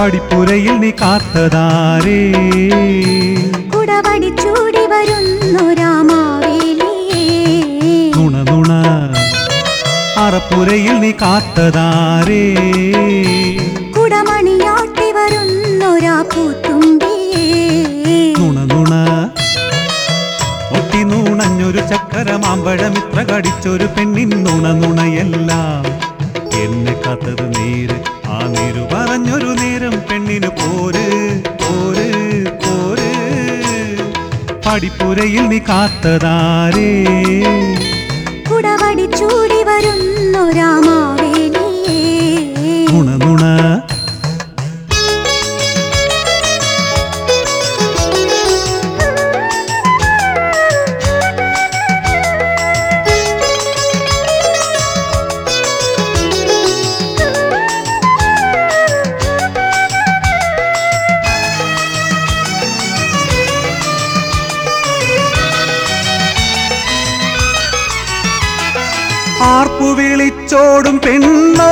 പടിപ്പുരയിൽ നീ കാത്തതാരേ കുടവടി ചൂടി വരുന്നു രാമാവേലിയേ നുണ നുണ അറപ്പുരയിൽ നീ കാത്തതാരേ കുടമണിയാട്ടി വരുന്നൊരാ പൂത്തുമ്പിയേ നുണ നുണ ഒട്ടി നൂണഞ്ഞൊരു ചക്കര മാമ്പഴമിത്ര കടിച്ചൊരു പെണ്ണിൻ നുണ നുണയെല്ലാം എന്നെ കാത്തത് നീര് ആ നീര് പറഞ്ഞൊരു നേരം പെണ്ണിന് പോര് പോര് പോര് പടിപ്പുരയിൽ നീ കാത്തതാരേ കുടവടി ചൂടി വരുന്നു രാമാവേലിയേ നുണ നുണ ആർപ്പു വിളിച്ചോടും പെണ്ണോ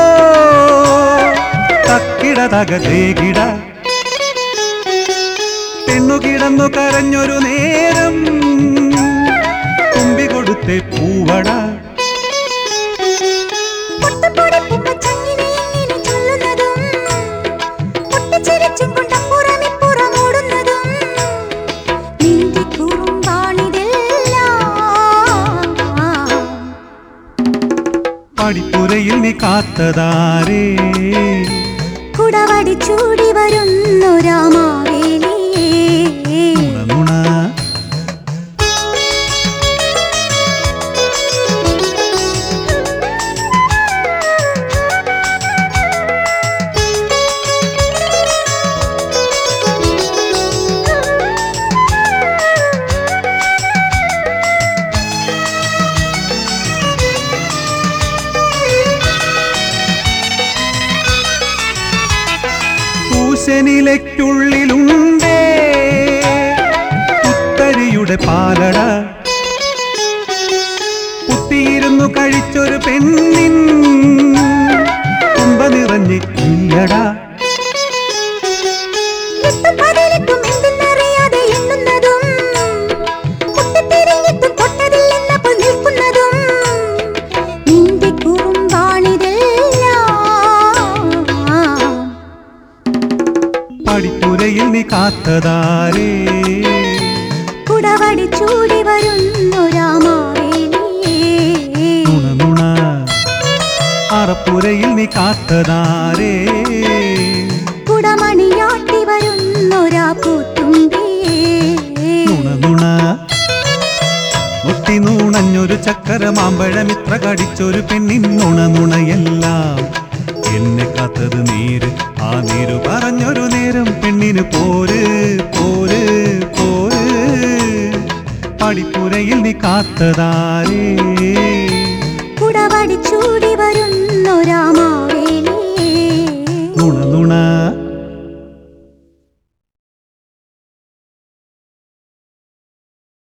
തക്കിട തകതേകിട പെണ്ണു കിടന്നു കരഞ്ഞൊരു നേരം തുമ്പി കൊടുത്തെ പൂവട പൊട്ടുപൊടിപ്പുമ്മ ചങ്ങിനെ ഇങ്ങനെ ചൊല്ലുന്നതും, പൊട്ടിച്ചിരിച്ചും കൊണ്ടപ്പുറമിപ്പുറം ഓടുന്നതും, നിന്റെ കുറുമ്പാണിതെല്ലാം. പടിപ്പുരയിൽ നീ കാത്തതാരേ കുടവടി ചൂടി വരുന്നു രാമാവേലിയേ നുണ നുണ പൂശനിലയ്ക്കുള്ളിലുണ്ടേ പുത്തരിയുടെ പാലട കുത്തിയിരുന്നു കഴിച്ചൊരു പെണ്ണിൻ കുമ്പ നിറഞ്ഞ് ഇല്ലടാ എട്ടും പതിനെട്ടും എന്തെന്നറിയാതെ എണ്ണുന്നതും, പൊട്ടിത്തിരിഞ്ഞിട്ടും തൊട്ടതില്ലെന്നപ്പോൾ നിൽക്കുന്നതും, നിന്റെ കുറുമ്പാണിതെല്ലാം. പടിപ്പുരയിൽ നീ കാത്തതാരേ കുടവടി ചൂടി വരുന്നു രാമാവേലിയേ നുണ നുണ അറപ്പുരയിൽ നീ കാത്തതാരേ കുടമണിയാട്ടി വരുന്നൊരാ പൂത്തുമ്പിയേ നുണ നുണ ഒട്ടി നൂണഞ്ഞൊരു ചക്കര മാമ്പഴമിത്ര കടിച്ചൊരു പെണ്ണിൻ നുണ നുണയെല്ലാം എന്നെ കാത്തത് നീര് ആ നീര് പറഞ്ഞൊരു നേരം പെണ്ണിന് പോര് പോര് പോര് പടിപ്പുരയിൽ നീ കാത്തതാരേ കുടവടി ചൂടി വരുന്നു രാമാവേലിയേ നുണ നുണ